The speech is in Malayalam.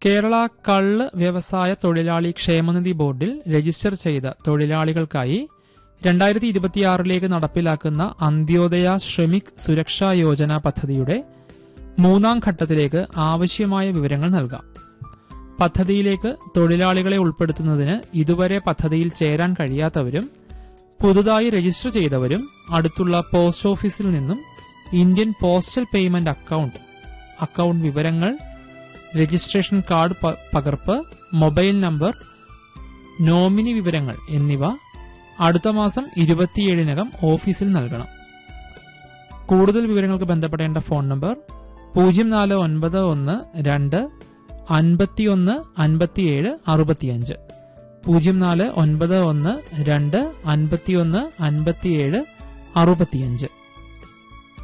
കേരള കള്ള് വ്യവസായ തൊഴിലാളി ക്ഷേമനിധി ബോർഡിൽ രജിസ്റ്റർ ചെയ്ത തൊഴിലാളികൾക്കായി രണ്ടായിരത്തി ഇരുപത്തിയാറിലേക്ക് നടപ്പിലാക്കുന്ന അന്ത്യോദയ ശ്രമിക് സുരക്ഷാ യോജന പദ്ധതിയുടെ മൂന്നാം ഘട്ടത്തിലേക്ക് ആവശ്യമായ വിവരങ്ങൾ നൽകാം പദ്ധതിയിലേക്ക് തൊഴിലാളികളെ ഉൾപ്പെടുത്തുന്നതിന് ഇതുവരെ പദ്ധതിയിൽ ചേരാൻ കഴിയാത്തവരും പുതുതായി രജിസ്റ്റർ ചെയ്തവരും അടുത്തുള്ള പോസ്റ്റ് ഓഫീസിൽ നിന്നും Indian postal payment account account വിവരങ്ങൾ രജിസ്ട്രേഷൻ കാർഡ് പ- പകർപ്പ് മൊബൈൽ നമ്പർ നോമിനി വിവരങ്ങൾ എന്നിവ അടുത്ത മാസം ഇരുപത്തിയേഴിനകം ഓഫീസിൽ നൽകണം കൂടുതൽ വിവരങ്ങൾക്ക് ബന്ധപ്പെടേണ്ട ഫോൺ നമ്പർ പൂജ്യം നാല് ഒൻപത് ഒന്ന് രണ്ട് അൻപത്തിയൊന്ന് അൻപത്തിയേഴ് അറുപത്തിയഞ്ച് പൂജ്യം നാല് ഒൻപത് ഒന്ന് രണ്ട് അൻപത്തിയൊന്ന് അൻപത്തിയേഴ് അറുപത്തിയഞ്ച്